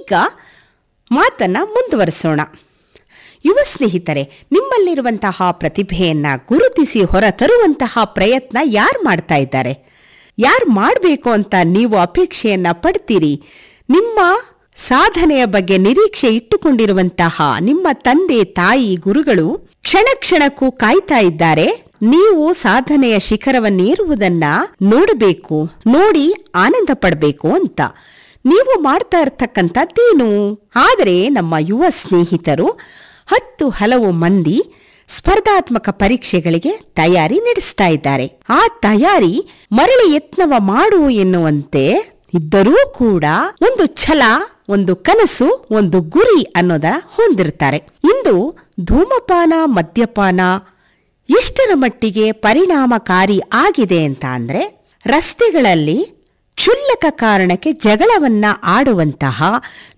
ಈಗ ಮಾತನ್ನ ಮುಂದುವರಿಸೋಣ ಯುವ ಸ್ನೇಹಿತರೆ ನಿಮ್ಮಲ್ಲಿರುವಂತಹ ಪ್ರತಿಭೆಯನ್ನ ಗುರುತಿಸಿ ಹೊರತರುವಂತಹ ಪ್ರಯತ್ನ ಯಾರು ಮಾಡ್ತಾ ಇದ್ದಾರೆ ಯಾರು ಮಾಡಬೇಕು ಅಂತ ನೀವು ಅಪೇಕ್ಷೆಯನ್ನ ಪಡ್ತೀರಿ ನಿಮ್ಮ ಸಾಧನೆಯ ಬಗ್ಗೆ ನಿರೀಕ್ಷೆ ಇಟ್ಟುಕೊಂಡಿರುವಂತಹ ನಿಮ್ಮ ತಂದೆ ತಾಯಿ ಗುರುಗಳು ಕ್ಷಣ ಕ್ಷಣಕ್ಕೂ ಕಾಯ್ತಾ ಇದ್ದಾರೆ ನೀವು ಸಾಧನೆಯ ಶಿಖರವನ್ನೇರುವುದನ್ನ ನೋಡಬೇಕು ನೋಡಿ ಆನಂದ ಪಡಬೇಕು ಅಂತ ನೀವು ಮಾಡ್ತಾ ಇರ್ತಕ್ಕಂಥದ್ದೇನು ಆದರೆ ನಮ್ಮ ಯುವ ಸ್ನೇಹಿತರು ಹತ್ತು ಹಲವು ಮಂದಿ ಸ್ಪರ್ಧಾತ್ಮಕ ಪರೀಕ್ಷೆಗಳಿಗೆ ತಯಾರಿ ನಡೆಸ್ತಾ ಇದ್ದಾರೆ ಆ ತಯಾರಿ ಮರಳಿ ಯತ್ನವ ಮಾಡು ಎನ್ನುವಂತೆ ಇದ್ದರೂ ಕೂಡ ಒಂದು ಛಲ ಒಂದು ಕನಸು ಒಂದು ಗುರಿ ಅನ್ನೋದರ ಹೊಂದಿರ್ತಾರೆ ಇಂದು ಧೂಮಪಾನ ಮದ್ಯಪಾನ ಎಷ್ಟರ ಮಟ್ಟಿಗೆ ಪರಿಣಾಮಕಾರಿ ಆಗಿದೆ ಅಂತ ಅಂದ್ರೆ ರಸ್ತೆಗಳಲ್ಲಿ ಕ್ಷುಲ್ಲಕ ಕಾರಣಕ್ಕೆ ಜಗಳವನ್ನ ಆಡುವಂತಹ